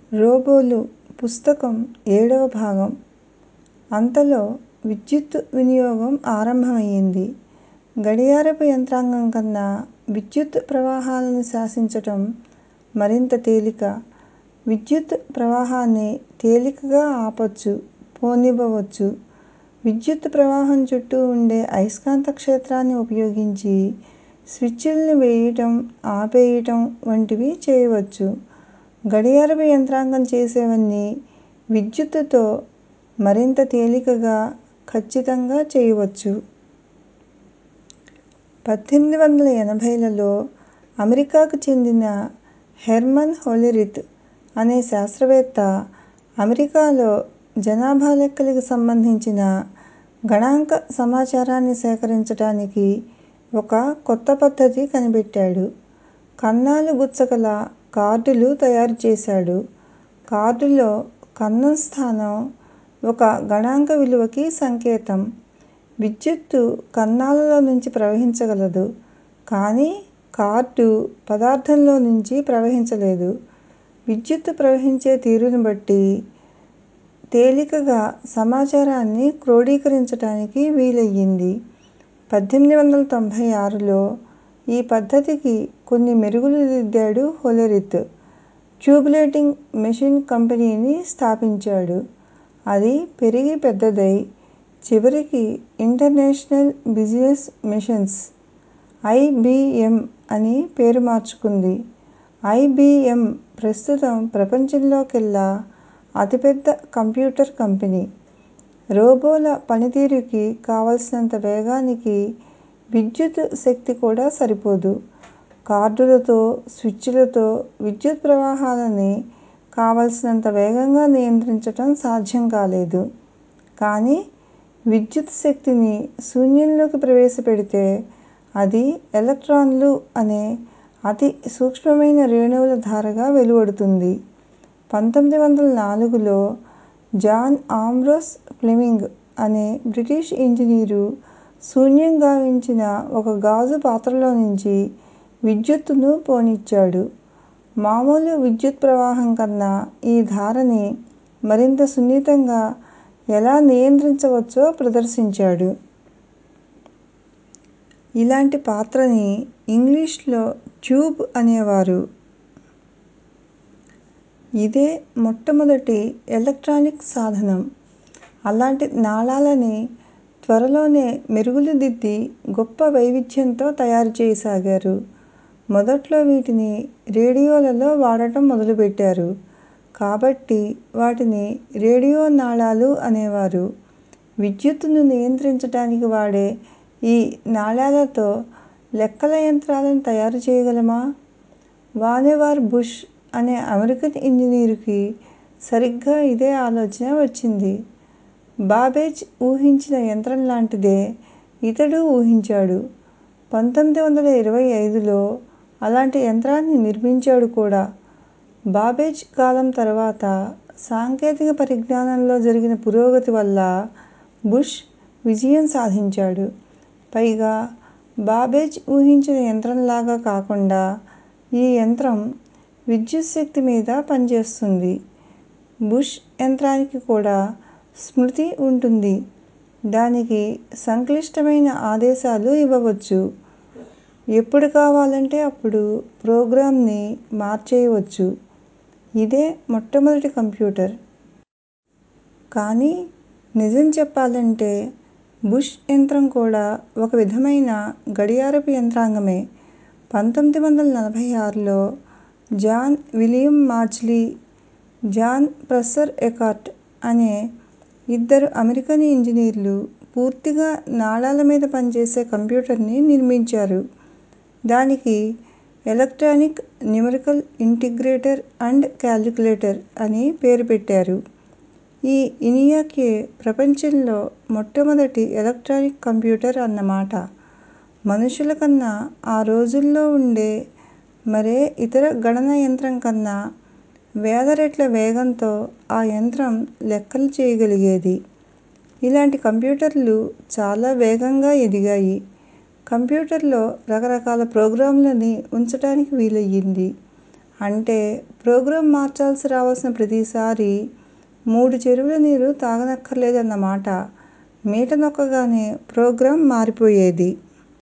రోబోలు పుస్తకం ఏడవ భాగం అంతలో విద్యుత్తు వినియోగం ఆరంభమయ్యింది. గడియారపు యంత్రాంగం కన్నా విద్యుత్ ప్రవాహాలను శాసించటం మరింత తేలిక. విద్యుత్ ప్రవాహాన్ని తేలికగా ఆపొచ్చు, పోనివ్వవచ్చు. విద్యుత్ ప్రవాహం చుట్టూ ఉండే అయస్కాంత క్షేత్రాన్ని ఉపయోగించి స్విచ్చుల్ని వేయటం, ఆపేయటం వంటివి చేయవచ్చు. గడియారపు యంత్రాంగం చేసేవన్నీ విద్యుత్తుతో మరింత తేలికగా, ఖచ్చితంగా చేయవచ్చు. పద్దెనిమిది వందల ఎనభైలలో అమెరికాకు చెందిన హెర్మన్ హోలెరిత్ అనే శాస్త్రవేత్త అమెరికాలో జనాభా లెక్కలకి సంబంధించిన గణాంక సమాచారాన్ని సేకరించటానికి ఒక కొత్త పద్ధతి కనిపెట్టాడు. కన్నాలు గుచ్చగల కార్డులు తయారు చేశాడు. కార్డులో కన్నం స్థానం ఒక గణాంక విలువకి సంకేతం. విద్యుత్తు కన్నాలలో నుంచి ప్రవహించగలదు. కానీ కార్డు పదార్థంలో నుంచి ప్రవహించలేదు. విద్యుత్తు ప్రవహించే తీరుని బట్టి తేలికగా సమాచారాన్ని క్రోడీకరించటానికి వీలయ్యింది. పద్దెనిమిది వందల తొంభై ఆరులో ఈ పద్ధతికి కొన్ని మెరుగులు దిద్దాడు హోలెరిత్. ట్యూబులేటింగ్ మెషిన్ కంపెనీని స్థాపించాడు. అది పెరిగి పెద్దదై చివరికి international business machines I. B. M. అని పేరు మార్చుకుంది. ఐ. బి. ఎం. ప్రస్తుతం ప్రపంచంలోకెల్లా అతిపెద్ద కంప్యూటర్ కంపెనీ. రోబోల పనితీరుకి కావలసినంత వేగానికి విద్యుత్ శక్తి కూడా సరిపోదు. కార్డులతో, స్విచ్చులతో విద్యుత్ ప్రవాహాలని కావలసినంత వేగంగా నియంత్రించటం సాధ్యం కాలేదు. కానీ విద్యుత్ శక్తిని శూన్యంలోకి ప్రవేశపెడితే అది ఎలక్ట్రాన్లు అనే అతి సూక్ష్మమైన రేణువుల ధారగా వెలువడుతుంది. పంతొమ్మిది వందల నాలుగులో జాన్ ఆంబ్రోస్ ఫ్లెమింగ్ అనే బ్రిటిష్ ఇంజనీరు శూన్యం గావించిన ఒక గాజు పాత్రలోంచి విద్యుత్తును పోనిచ్చాడు. మామూలు విద్యుత్ ప్రవాహం కన్నా ఈ ధారని మరింత సున్నితంగా ఎలా నియంత్రించవచ్చో ప్రదర్శించాడు. ఇలాంటి పాత్రని ఇంగ్లీషులో ట్యూబ్ అనేవారు. ఇదే మొట్టమొదటి ఎలక్ట్రానిక్ సాధనం. అలాంటి నాళాలని త్వరలోనే మెరుగులు దిద్ది గొప్ప వైవిధ్యంతో తయారు చేయసాగారు. మొదట్లో వీటిని రేడియోలలో వాడటం మొదలుపెట్టారు. కాబట్టి వాటిని రేడియో నాళాలు అనేవారు. విద్యుత్తును నియంత్రించటానికి వాడే ఈ నాళాలతో లెక్కల యంత్రాలను తయారు చేయగలమా? వానెవార్ బుష్ అనే అమెరికన్ ఇంజనీరుకి సరిగ్గా ఇదే ఆలోచన వచ్చింది. బాబేజ్ ఊహించిన యంత్రం లాంటిదే ఇతడూ ఊహించాడు. పంతొమ్మిది వందల ఇరవై ఐదులో అలాంటి యంత్రాన్ని నిర్మించాడు కూడా. బాబేజ్ కాలం తర్వాత సాంకేతిక పరిజ్ఞానంలో జరిగిన పురోగతి వల్ల బుష్ విజయం సాధించాడు. పైగా బాబేజ్ ఊహించిన యంత్రంలాగా కాకుండా ఈ యంత్రం విద్యుచ్ఛక్తి మీద పనిచేస్తుంది. బుష్ యంత్రానికి కూడా స్మృతి ఉంటుంది. దానికి సంక్లిష్టమైన ఆదేశాలు ఇవ్వవచ్చు. ఎప్పుడు కావాలంటే అప్పుడు ప్రోగ్రామ్ ని మార్చేయవచ్చు. ఇదే మొట్టమొదటి కంప్యూటర్. కానీ నిజం చెప్పాలంటే బుష్ యంత్రం కూడా ఒక విధమైన గడియారపు యంత్రాంగమే. పంతొమ్మిది వందల నలభై ఆరులో John William Mauchly, John Presper Eckert అనే ఇద్దరు అమెరికన్ ఇంజనీర్లు పూర్తిగా నాళాల మీద పనిచేసే కంప్యూటర్ని నిర్మించారు. దానికి electronic numerical integrator and calculator అని పేరు పెట్టారు. ఈ ఇనియాకే ప్రపంచంలో మొట్టమొదటి ఎలక్ట్రానిక్ కంప్యూటర్ అన్నమాట. మనుషుల కన్నా ఆ రోజుల్లో ఉండే మరే ఇతర గణన యంత్రం కన్నా వేల రెట్ల వేగంతో ఆ యంత్రం లెక్కలు చేయగలిగేది. ఇలాంటి కంప్యూటర్లు చాలా వేగంగా ఎదిగాయి. కంప్యూటర్లో రకరకాల ప్రోగ్రాములని ఉంచటానికి వీలయ్యింది. అంటే ప్రోగ్రాం మార్చాల్సి రావాల్సిన ప్రతిసారీ మూడు చెరువుల నీరు తాగనక్కర్లేదన్నమాట మీట నొక్కగానే ప్రోగ్రాం మారిపోయేది